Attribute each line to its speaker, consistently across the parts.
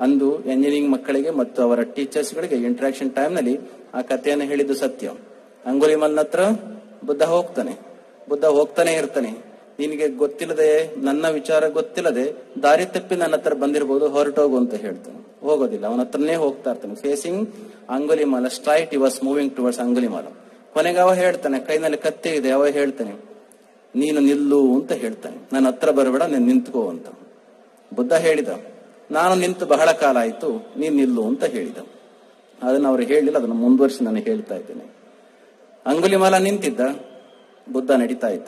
Speaker 1: ಅಂದು ಎಂಜಿನಿಯರಿಂಗ್ ಮಕ್ಕಳಿಗೆ ಮತ್ತು ಅವರ ಟೀಚರ್ಸ್ಗಳಿಗೆ ಇಂಟ್ರಾಕ್ಷನ್ ಟೈಮ್ನಲ್ಲಿ ಆ ಕಥೆಯನ್ನು ಹೇಳಿದ್ದು ಸತ್ಯ ಅಂಗುಲಿಮಲ್ನ ಹತ್ರ ಬುದ್ಧ ಹೋಗ್ತಾನೆ ಬುದ್ಧ ಹೋಗ್ತಾನೆ ಇರ್ತಾನೆ ನಿನಗೆ ಗೊತ್ತಿಲ್ಲದೆ ನನ್ನ ವಿಚಾರ ಗೊತ್ತಿಲ್ಲದೆ ದಾರಿ ತಪ್ಪಿ ನನ್ನ ಹತ್ರ ಬಂದಿರಬಹುದು ಹೊರಟೋಗು ಅಂತ ಹೇಳ್ತಾನೆ ಹೋಗೋದಿಲ್ಲ ಅವನ ಹತ್ರನೇ ಹೋಗ್ತಾ ಇರ್ತಾನೆ facing Angulimala straight was moving towards Angulimala ಕೊನೆಗೆ ಅವ ಹೇಳ್ತಾನೆ ಕೈನಲ್ಲಿ ಕತ್ತೆ ಇದೆ ಅವ ಹೇಳ್ತಾನೆ ನೀನು ನಿಲ್ಲು ಅಂತ ಹೇಳ್ತಾನೆ ನನ್ನ ಹತ್ರ ಬರಬೇಡ ನೀನು ನಿಂತ್ಕೋ ಅಂತ ಬುದ್ಧ ಹೇಳಿದ ನಾನು ನಿಂತು ಬಹಳ ಕಾಲ ಆಯ್ತು ನೀನ್ ನಿಲ್ಲು ಅಂತ ಹೇಳಿದ ಅದನ್ನ ಅವ್ರು ಹೇಳಿಲ್ಲ ಅದನ್ನು ಮುಂದುವರಿಸಿ ನಾನು ಹೇಳ್ತಾ ಇದ್ದೇನೆ ಅಂಗುಲಿಮಾಲ ನಿಂತಿದ್ದ ಬುದ್ಧ ನಡೀತಾ ಇದ್ದ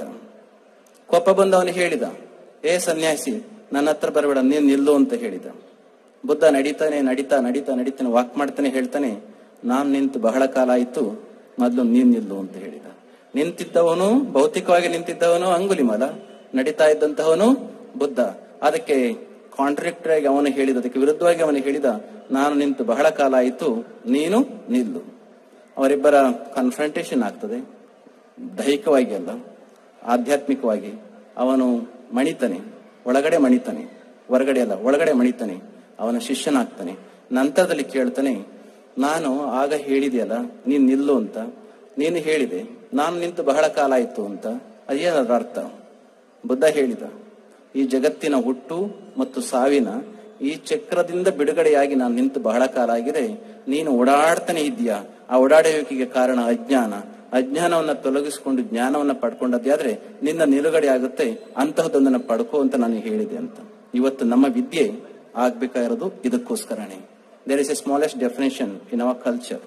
Speaker 1: ಕೋಪ ಬಂದು ಅವನು ಹೇಳಿದ ಏ ಸನ್ಯಾಸಿ ನನ್ನ ಹತ್ರ ಬರಬೇಡ ನೀನ್ ನಿಲ್ಲು ಅಂತ ಹೇಳಿದ ಬುದ್ಧ ನಡೀತಾನೆ ನಡೀತಾ ನಡೀತಾ ನಡೀತಾನೆ ವಾಕ್ ಮಾಡ್ತಾನೆ ಹೇಳ್ತಾನೆ ನಾನ್ ನಿಂತು ಬಹಳ ಕಾಲ ಆಯ್ತು ಮೊದಲು ನೀನ್ ನಿಲ್ಲು ಅಂತ ಹೇಳಿದ ನಿಂತಿದ್ದವನು ಭೌತಿಕವಾಗಿ ನಿಂತಿದ್ದವನು ಅಂಗುಲಿಮಾಲ ನಡೀತಾ ಇದ್ದಂತಹವನು ಬುದ್ಧ ಅದಕ್ಕೆ ಕಾಂಟ್ರಾಕ್ಟರ್ ಆಗಿ ಅವನು ಹೇಳಿದ ಅದಕ್ಕೆ ವಿರುದ್ಧವಾಗಿ ಅವನು ಹೇಳಿದ ನಾನು ನಿಂತು ಬಹಳ ಕಾಲ ಆಯಿತು ನೀನು ನಿಲ್ಲು ಅವರಿಬ್ಬರ ಕನ್ಫ್ರಂಟೇಷನ್ ಆಗ್ತದೆ ದೈಹಿಕವಾಗಿ ಅಲ್ಲ ಆಧ್ಯಾತ್ಮಿಕವಾಗಿ ಅವನು ಮಣಿತಾನೆ ಒಳಗಡೆ ಮಣಿತಾನೆ ಹೊರಗಡೆ ಅಲ್ಲ ಒಳಗಡೆ ಮಣಿತಾನೆ ಅವನ ಶಿಷ್ಯನಾಗ್ತಾನೆ ನಂತರದಲ್ಲಿ ಕೇಳ್ತಾನೆ ನಾನು ಆಗ ಹೇಳಿದೆಯಲ್ಲ ನೀನ್ ನಿಲ್ಲು ಅಂತ ನೀನು ಹೇಳಿದೆ ನಾನು ನಿಂತು ಬಹಳ ಕಾಲ ಆಯ್ತು ಅಂತ ಅದೇನದ್ರ ಅರ್ಥ ಬುದ್ಧ ಹೇಳಿದ ಈ ಜಗತ್ತಿನ ಹುಟ್ಟು ಮತ್ತು ಸಾವಿನ ಈ ಚಕ್ರದಿಂದ ಬಿಡುಗಡೆಯಾಗಿ ನಾನು ನಿಂತು ಬಹಳ ಕಾಲ ಆಗಿದೆ ನೀನು ಓಡಾಡ್ತಾನೆ ಇದೆಯಾ ಆ ಓಡಾಡುವಿಕೆಗೆ ಕಾರಣ ಅಜ್ಞಾನ ಅಜ್ಞಾನವನ್ನ ತೊಲಗಿಸಿಕೊಂಡು ಜ್ಞಾನವನ್ನ ಪಡ್ಕೊಂಡದ್ದಾದ್ರೆ ನಿನ್ನ ನಿಲುಗಡೆ ಆಗುತ್ತೆ ಅಂತಹದೊಂದನ್ನ ಪಡ್ಕೋ ಅಂತ ನಾನು ಹೇಳಿದೆ ಅಂತ ಇವತ್ತು ನಮ್ಮ ವಿದ್ಯೆ ಆಗ್ಬೇಕಾಗಿರೋದು ಇದಕ್ಕೋಸ್ಕರನೇ there is a smallest definition in our culture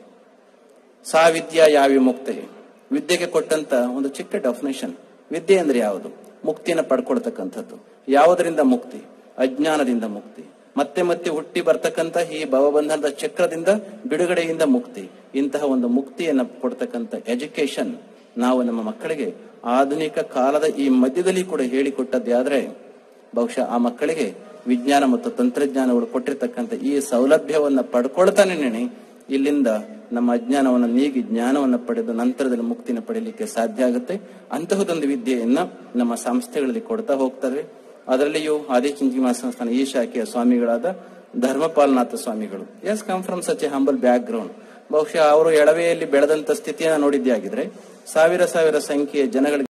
Speaker 1: ಸಾ ವಿದ್ಯಾ ಯಾವಿ ಮುಕ್ತೆ ವಿದ್ಯೆಗೆ ಕೊಟ್ಟಂತ ಒಂದು ಚಿಕ್ಕ ಡೆಫಿನೇಷನ್ ವಿದ್ಯೆ ಅಂದ್ರೆ ಯಾವುದು ಮುಕ್ತಿಯನ್ನು ಪಡ್ಕೊಳ್ತಕ್ಕಂಥದ್ದು ಯಾವುದರಿಂದ ಮುಕ್ತಿ ಅಜ್ಞಾನದಿಂದ ಮುಕ್ತಿ ಮತ್ತೆ ಮತ್ತೆ ಹುಟ್ಟಿ ಬರ್ತಕ್ಕಂಥ ಈ ಭವಬಂಧನದ ಚಕ್ರದಿಂದ ಬಿಡುಗಡೆಯಿಂದ ಮುಕ್ತಿ ಇಂತಹ ಒಂದು ಮುಕ್ತಿಯನ್ನ ಕೊಡ್ತಕ್ಕಂಥ ಎಜುಕೇಶನ್ ನಾವು ನಮ್ಮ ಮಕ್ಕಳಿಗೆ ಆಧುನಿಕ ಕಾಲದ ಈ ಮಧ್ಯದಲ್ಲಿ ಕೂಡ ಹೇಳಿಕೊಟ್ಟದ್ದೇ ಬಹುಶಃ ಆ ಮಕ್ಕಳಿಗೆ ವಿಜ್ಞಾನ ಮತ್ತು ತಂತ್ರಜ್ಞಾನಗಳು ಕೊಟ್ಟಿರ್ತಕ್ಕಂಥ ಈ ಸೌಲಭ್ಯವನ್ನ ಪಡ್ಕೊಳ್ತಾನೆ ನೆನೆ ಇಲ್ಲಿಂದ ನಮ್ಮ ಅಜ್ಞಾನವನ್ನು ನೀಗಿ ಜ್ಞಾನವನ್ನು ಪಡೆದು ನಂತರದಲ್ಲಿ ಮುಕ್ತಿನ ಪಡೆಯಲಿಕ್ಕೆ ಸಾಧ್ಯ ಆಗುತ್ತೆ ಅಂತಹದೊಂದು ವಿದ್ಯೆಯನ್ನ ನಮ್ಮ ಸಂಸ್ಥೆಗಳಲ್ಲಿ ಕೊಡ್ತಾ ಹೋಗ್ತಾರೆ ಅದರಲ್ಲಿಯೂ ಆದಿಚುಂಚನಗಿರಿ ಸಂಸ್ಥಾನ ಈ ಶಾಖೆಯ ಸ್ವಾಮಿಗಳಾದ ಧರ್ಮಪಾಲನಾಥ ಸ್ವಾಮಿಗಳು as come from such a humble background ಬಹುಶಃ ಅವರು ಎಳವೆಯಲ್ಲಿ ಬೆಳೆದಂತ ಸ್ಥಿತಿಯನ್ನ ನೋಡಿದ್ದೇ ಆಗಿದ್ರೆ ಸಾವಿರ ಸಾವಿರ ಸಂಖ್ಯೆಯ ಜನಗಳಿಗೆ